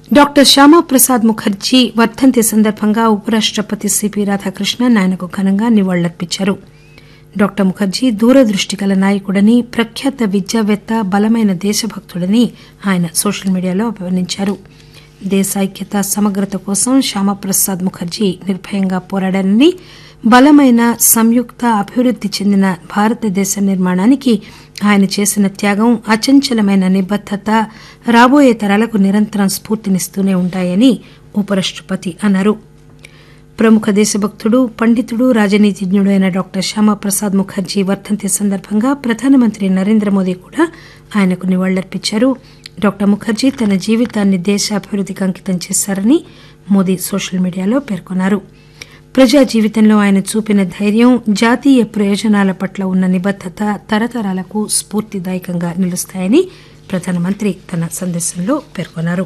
doctor Shyama Prasad Mukherjee వర్దంతి సందర్భంగా ఉపరాష్టపతి CP Radhakrishnan ఆయనకు ఘనంగా నివాళులర్పించారు డాక్టర్ ముఖర్జీ దూరదృష్టి గల నాయకుడని ప్రఖ్యాత విద్యావేత్త బలమైన దేశభక్తుడని ఆయన సోషల్ మీడియాలో అభివర్ణించారు దేశ ఐక్యత సమగ్రత కోసం శ్యామాప్రసాద్ ముఖర్జీ నిర్భయంగా పోరాడారని బలమైన సంయుక్త అభివృద్ది చెందిన భారతదేశ నిర్మాణానికి ఆయన చేసిన త్యాగం అచంచలమైన నిబద్దత రాబోయే తరాలకు నిరంతరం స్ఫూర్తినిస్తూనే ఉంటాయని ఉపరాష్టపతి అన్నారు ప్రముఖ దేశభక్తుడు పండితుడు రాజనీతిజ్ఞుడు అయిన డాక్టర్ శ్యామాప్రసాద్ ముఖర్జీ వర్దంతి సందర్భంగా ప్రధానమంత్రి నరేంద్ర మోదీ కూడా ఆయనకు నివాళులర్పించారు డాక్టర్ ముఖర్జీ తన జీవితాన్ని దేశ అభివృద్దికి అంకితం చేశారని మోదీ సోషల్ మీడియాలో పేర్కొన్నారు ప్రజా జీవితంలో ఆయన చూపిన ధైర్యం జాతీయ ప్రయోజనాల పట్ల ఉన్న నిబద్దత తరతరాలకు స్ఫూర్తిదాయకంగా నిలుస్తాయని ప్రధానమంత్రి తన సందేశంలో పేర్కొన్నారు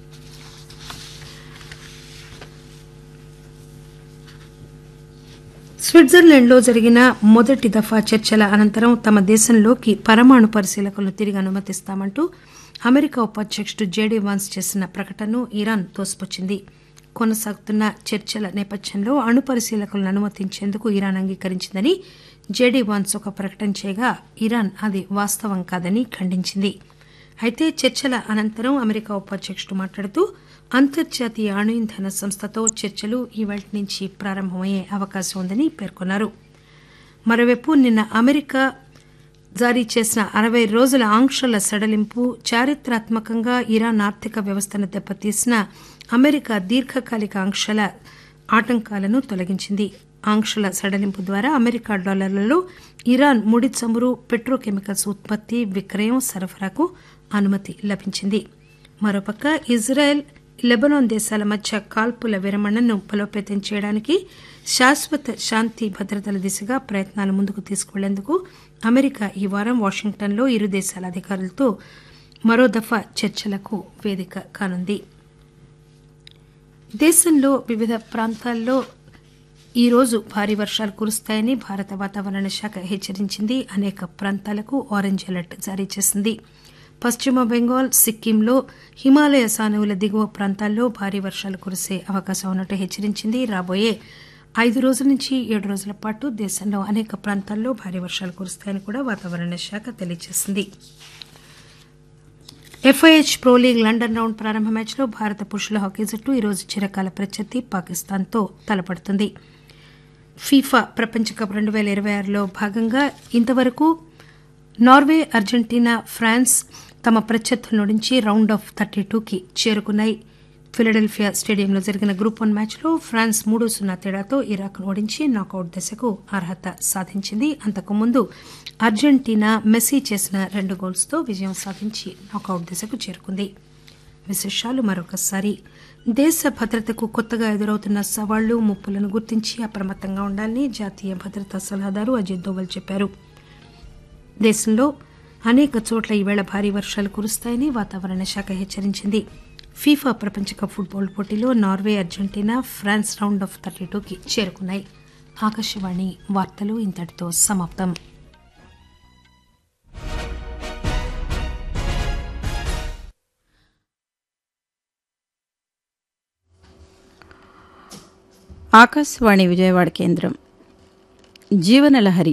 స్విట్జర్లాండ్లో జరిగిన మొదటి దఫా చర్చల అనంతరం తమ దేశంలోకి పరమాణు పరిశీలకులను తిరిగి అనుమతిస్తామంటూ అమెరికా ఉపాధ్యకుడు జేడీ వాన్స్ చేసిన ప్రకటనను ఇరాన్ తోసిపుచ్చింది కొనసాగుతున్న చర్చల నేపథ్యంలో అణు పరిశీలకులను అనుమతించేందుకు ఇరాన్ అంగీకరించిందని జేడీ వాన్స్ ఒక ప్రకటన చేయగా ఇరాన్ అది వాస్తవం కాదని ఖండించింది అయితే చర్చల అనంతరం అమెరికా ఉపాధ్యకుడు మాట్లాడుతూ అంతర్జాతీయ అణు ఇంధన సంస్థతో చర్చలు ఈవేళ నుంచి ప్రారంభమయ్యే అవకాశం ఉందని పేర్కొన్నారు మరోవైపు నిన్న అమెరికా జారీ చేసిన అరవై రోజుల ఆంక్షల సడలింపు చారిత్రాత్మకంగా ఇరాన్ ఆర్థిక వ్యవస్థను దెబ్బతీసిన అమెరికా దీర్ఘకాలిక ఆంక్షల ఆటంకాలను తొలగించింది ఆంక్షల సడలింపు ద్వారా అమెరికా డాలర్లలో ఇరాన్ ముడి చమురు పెట్రోకెమికల్స్ ఉత్పత్తి విక్రయం సరఫరాకు అనుమతి లభించింది మరోపక్క ఇజ్రాయెల్ లెబనాన్ దేశాల మధ్య కాల్పుల విరమణను బలోపేతం చేయడానికి శాశ్వత శాంతి భద్రతల దిశగా ప్రయత్నాలు ముందుకు తీసుకువెళ్లేందుకు అమెరికా ఈ వారం వాషింగ్టన్లో ఇరు దేశాల అధికారులతో మరో దఫా చర్చలకు వేదిక కానుంది దేశంలో వివిధ ప్రాంతాల్లో ఈరోజు భారీ వర్షాలు కురుస్తాయని భారత వాతావరణ శాఖ హెచ్చరించింది అనేక ప్రాంతాలకు ఆరెంజ్ అలర్ట్ జారీ చేసింది పశ్చిమ బెంగాల్ సిక్కింలో హిమాలయ సానువుల దిగువ ప్రాంతాల్లో భారీ వర్షాలు కురిసే అవకాశం ఉన్నట్టు హెచ్చరించింది రాబోయే ఐదు రోజుల నుంచి ఏడు రోజుల పాటు దేశంలో అనేక ప్రాంతాల్లో భారీ వర్షాలు కురుస్తాయని కూడా వాతావరణ శాఖ తెలియజేసింది FIH pro league London round ప్రారంభ మ్యాచ్లో భారత పురుషుల హాకీ జట్టు ఈరోజు చిరకాల ప్రత్యర్థి పాకిస్తాన్తో తలపడుతుంది ఫీఫా ప్రపంచ కప్ రెండు పేల ఇరవై ఆరులో భాగంగా ఇంతవరకు నార్వే అర్జెంటీనా ఫ్రాన్స్ తమ ప్రత్యర్థుల నుంచి రౌండ్ ఆఫ్ థర్టీ టూకి చేరుకున్నాయి ఫిలడెల్ఫియా స్టేడియంలో జరిగిన గ్రూప్ వన్ మ్యాచ్లో ఫ్రాన్స్ మూడు సున్నా తేడాతో ఇరాక్ను ఓడించి నాకౌట్ దశకు అర్హత సాధించింది అంతకుముందు అర్జెంటీనా మెస్సీ చేసిన రెండు గోల్స్తో విజయం సాధించి నాకౌట్ దశకు చేరుకుంది విశేషాలు మరొకసారి దేశ భద్రతకు కొత్తగా ఎదురవుతున్న సవాళ్లు ముప్పులను గుర్తించి అప్రమత్తంగా ఉండాలని జాతీయ భద్రతా సలహాదారు అజిత్ దోవల్ చెప్పారు దేశంలో అనేక చోట్ల ఈవేళ భారీ వర్షాలు కురుస్తాయని వాతావరణ శాఖ హెచ్చరించింది ఫీఫా ప్రపంచ కప్ ఫుట్బాల్ పోటీలో Norway Argentina France round of thirty టూకి చేరుకున్నాయి ఆకాశవాణి వార్తలు ఇంతటితో సమాప్తం ఆకాశవాణి విజయవాడ కేంద్రం జీవనలహరి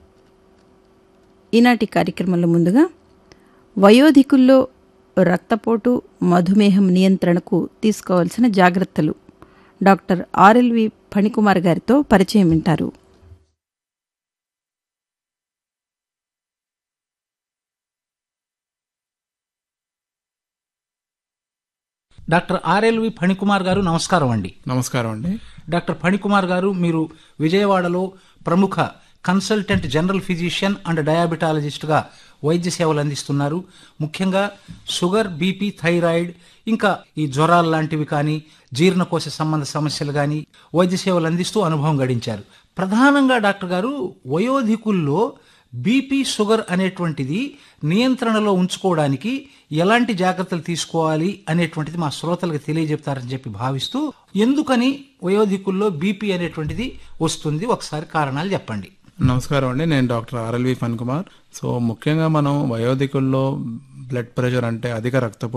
ఈనాటి కార్యక్రమంలో ముందుగా వయోధికుల్లో రక్తపోటు మధుమేహం నియంత్రణకు తీసుకోవాల్సిన జాగ్రత్తలు డాక్టర్ ఆర్ఎల్వి ఫణికుమార్ గారితో పరిచయం వింటారు డాక్టర్ ఆర్ఎల్వి ఫణికుమార్ గారు నమస్కారం అండి నమస్కారం అండి డాక్టర్ ఫణికుమార్ గారు మీరు విజయవాడలో ప్రముఖ కన్సల్టెంట్ జనరల్ ఫిజిషియన్ అండ్ డయాబెటాలజిస్ట్గా వైద్య సేవలు అందిస్తున్నారు ముఖ్యంగా షుగర్ బీపీ థైరాయిడ్ ఇంకా ఈ జ్వరాలు లాంటివి కానీ జీర్ణకోశ సంబంధ సమస్యలు కానీ వైద్య సేవలు అందిస్తూ అనుభవం గడించారు ప్రధానంగా డాక్టర్ గారు వయోధికుల్లో బీపీ షుగర్ అనేటువంటిది నియంత్రణలో ఉంచుకోవడానికి ఎలాంటి జాగ్రత్తలు తీసుకోవాలి అనేటువంటిది మా శ్రోతలకు తెలియజెప్తారని చెప్పి భావిస్తూ ఎందుకని వయోధికుల్లో బీపీ అనేటువంటిది వస్తుంది ఒకసారి కారణాలు చెప్పండి నమస్కారం అండి నేను డాక్టర్ ఆర్ఎల్వి ఫన్ కుమార్ సో ముఖ్యంగా మనం వయోధికుల్లో బ్లడ్ ప్రెషర్ అంటే అధిక రక్తపోటు